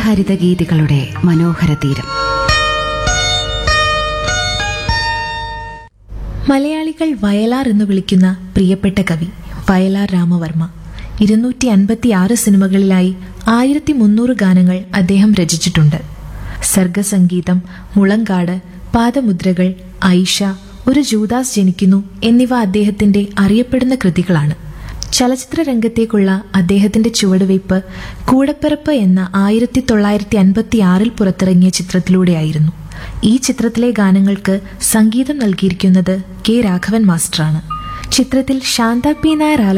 ഹരിതഗീതികളുടെ മനോഹര തീരം മലയാളികൾ വയലാർ എന്ന് വിളിക്കുന്ന പ്രിയപ്പെട്ട കവി വയലാർ രാമവർമ്മ ഇരുന്നൂറ്റി അൻപത്തിയാറ് സിനിമകളിലായി ആയിരത്തി മുന്നൂറ് ഗാനങ്ങൾ അദ്ദേഹം രചിച്ചിട്ടുണ്ട് സർഗസംഗീതം മുളങ്കാട് പാദമുദ്രകൾ ഐഷ ഒരു ജൂദാസ് ജനിക്കുന്നു എന്നിവ അദ്ദേഹത്തിന്റെ അറിയപ്പെടുന്ന കൃതികളാണ് ചലച്ചിത്ര രംഗത്തേക്കുള്ള അദ്ദേഹത്തിന്റെ ചുവടുവയ്പ് കൂടപ്പിറപ്പ് എന്ന ആയിരത്തി തൊള്ളായിരത്തി അൻപത്തി ആറിൽ പുറത്തിറങ്ങിയ ചിത്രത്തിലൂടെയായിരുന്നു ഈ ചിത്രത്തിലെ ഗാനങ്ങൾക്ക് സംഗീതം നൽകിയിരിക്കുന്നത് കെ രാഘവൻ മാസ്റ്ററാണ് ചിത്രത്തിൽ ശാന്ത പി നായർ